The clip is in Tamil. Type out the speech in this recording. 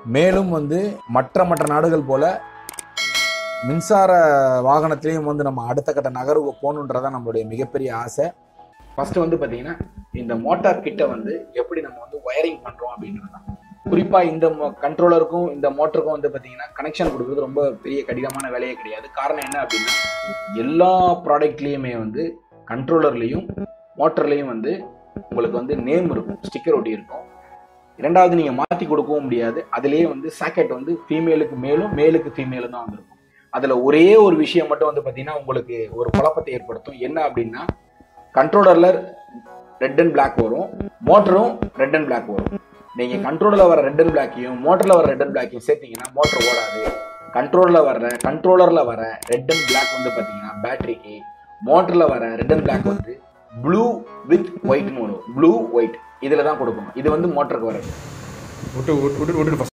மேலும் வந்து மற்ற மற்ற நாடுகள் போல மின்சார வாகனத்திலையும் வந்து நம்ம அடுத்த கட்ட நகர்வு போகணுன்றதான் நம்மளுடைய மிகப்பெரிய ஆசை ஃபர்ஸ்ட் வந்து பார்த்தீங்கன்னா இந்த மோட்டார் கிட்ட வந்து எப்படி நம்ம வந்து ஒயரிங் பண்ணுறோம் அப்படின்றது தான் குறிப்பாக இந்த கண்ட்ரோலருக்கும் இந்த மோட்டருக்கும் வந்து பார்த்தீங்கன்னா கனெக்ஷன் கொடுக்குறது ரொம்ப பெரிய கடினமான வேலையே கிடையாது காரணம் என்ன அப்படின்னா எல்லா ப்ராடக்ட்லேயுமே வந்து கண்ட்ரோலர்லேயும் மோட்டர்லேயும் வந்து உங்களுக்கு வந்து நேம் இருக்கும் ஸ்டிக்கர் ஒட்டி இருக்கும் இரண்டாவது நீங்கள் மாற்றி கொடுக்கவும் முடியாது அதுலேயே வந்து சாக்கெட் வந்து ஃபீமேலுக்கு மேலும் மேலுக்கு ஃபீமேலும் தான் வந்திருக்கும் அதில் ஒரே ஒரு விஷயம் மட்டும் வந்து பார்த்தீங்கன்னா உங்களுக்கு ஒரு குழப்பத்தை ஏற்படுத்தும் என்ன அப்படின்னா கண்ட்ரோலரில் ரெட் அண்ட் பிளாக் வரும் மோட்டரும் ரெட் அண்ட் பிளாக் வரும் நீங்கள் கண்ட்ரோலரில் வர ரெட் அண்ட் பிளாக்கையும் மோட்டரில் வர ரெட் அண்ட் பிளாக்கையும் சேர்த்தீங்கன்னா மோட்டர் ஓடாது கண்ட்ரோலில் வர்ற கண்ட்ரோலரில் வர ரெட் அண்ட் பிளாக் வந்து பார்த்தீங்கன்னா பேட்டரிக்கு மோட்டரில் வர ரெட் அண்ட் பிளாக் வந்து ப்ளூ வித் ஒயிட்னு வரும் ப்ளூ ஒயிட் இதில் தான் கொடுக்கணும் இது வந்து மோட்டருக்கு வர்றது விட்டு விட்டு விட்டு விட்டு